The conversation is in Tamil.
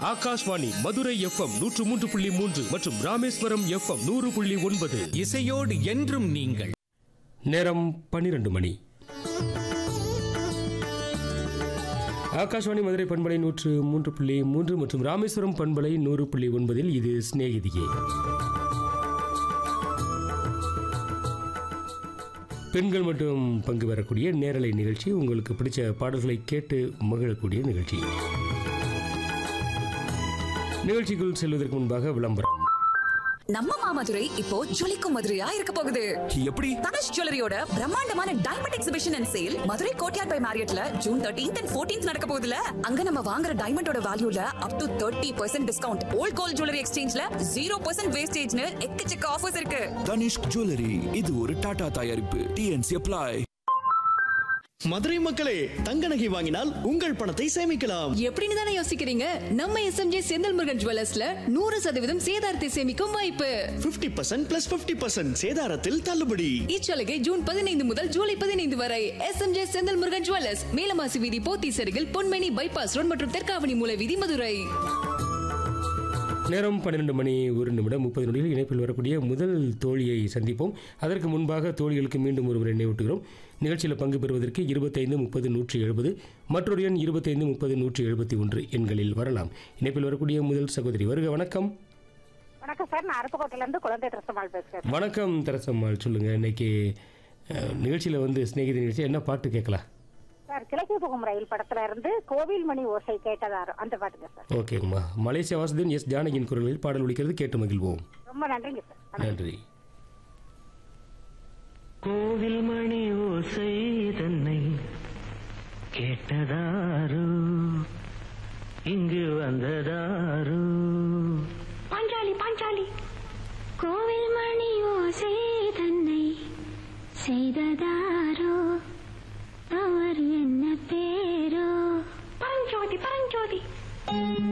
ஆகாஷ்வாணி மதுரை எஃப்எம் நூற்று மூன்று புள்ளி மூன்று மற்றும் ராமேஸ்வரம் எஃப்எம் நூறு புள்ளி ஒன்பது இசையோடு என்றும் நீங்கள் நேரம் பன்னிரண்டு மணி ஆகாஷ்வாணி மதுரை பண்பலை நூற்று மூன்று புள்ளி மூன்று மற்றும் ராமேஸ்வரம் பண்பலை நூறு புள்ளி ஒன்பதில் இது சிநேகிதியே பெண்கள் மட்டும் பங்கு பெறக்கூடிய நேரலை நிகழ்ச்சி உங்களுக்கு பிடிச்ச பாடல்களை கேட்டு மகிழக்கூடிய நிகழ்ச்சி நிகழ்ச்சிக்குள் செல்வதற்கு முன்பாக விளம்பரம் நம்ம மாமதுரை இப்போ ஜொலிக்கும் மதுரையா இருக்க போகுது எப்படி தனுஷ் ஜுவல்லரியோட பிரம்மாண்டமான diamond exhibition and sale Madurai Courtyard by மேரியட்ல ஜூன் தேர்ட்டீன்த் அண்ட் ஃபோர்டீன்த் நடக்க போகுதுல அங்க நம்ம வாங்குற டைமண்டோட வேல்யூல up to thirty percent discount old gold jewellery எக்ஸ்சேஞ்ச்ல ஜீரோ பர்சன்ட் வேஸ்டேஜ்னு எக்கச்சக்க ஆஃபர்ஸ் இருக்கு தனிஷ்க் ஜுவல்லரி இது ஒரு டாடா தயாரிப்பு டிஎன்சி அப்ளை மதுரை மக்களே தங்க நகை வாங்கினால் உங்கள் பணத்தை சேமிக்கலாம் எப்படின்னு தானே யோசிக்கிறீங்க நம்ம எஸ்எம்ஜே செந்தில் முருகன் ஜுவல்லர்ஸ்ல நூறு சதவீதம் சேதாரத்தை சேமிக்கும் வாய்ப்பு 50% பர்சன்ட் பிளஸ் பிப்டி பர்சன்ட் சேதாரத்தில் தள்ளுபடி இச்சலுகை ஜூன் பதினைந்து முதல் ஜூலை பதினைந்து வரை எஸ்எம்ஜே செந்தில் முருகன் ஜுவல்லர்ஸ் மேலமாசி வீதி போத்தி சருகில் பொன்மணி பைபாஸ் ரோட் மற்றும் தெற்காவணி மூல வீதி மதுரை நேரம் பன்னிரெண்டு மணி ஒரு நிமிடம் முப்பது நொடியில் இணைப்பில் வரக்கூடிய முதல் தோழியை சந்திப்போம் அதற்கு முன்பாக தோழிகளுக்கு மீண்டும் ஒருவர் நினைவூட்டுகிறோம் நிகழ்ச்சியில் பங்கு பெறுவதற்கு இருபத்தைந்து முப்பது நூற்றி எழுபது மற்றொரு எண் இருபத்தைந்து முப்பது நூற்றி எழுபத்தி ஒன்று எண்களில் வரலாம் இணைப்பில் வரக்கூடிய முதல் சகோதரி வருக வணக்கம் வணக்கம் சார் நான் அருப்புக்கோட்டையில இருந்து குழந்தை ட்ரெஸ்மால் பேசுறேன் வணக்கம் தரசம்மாள் சொல்லுங்கள் இன்னைக்கு நிகழ்ச்சியில் வந்து சிநேகிதி நிகழ்ச்சி என்ன பாட்டு கேட்கலாம் சார் கிழக்கு புகும் ரயில் படத்துல இருந்து கோவில் மணி ஓசை கேட்டதாரு அந்த பாட்டுங்க சார் ஓகேங்கம்மா மலேசியா வாசுதேவன் எஸ் ஜானகியின் குரலில் பாடல் ஒலிக்கிறது கேட்டு மகிழ்வோம் ரொம்ப நன்றிங்க சார் நன்றி கோவில் மணி ஓசை தன்னை கேட்டதாரு இங்கு வந்ததாரு பாஞ்சாலி பாஞ்சாலி கோவில் மணி ஓசை தன்னை செய்ததாரோ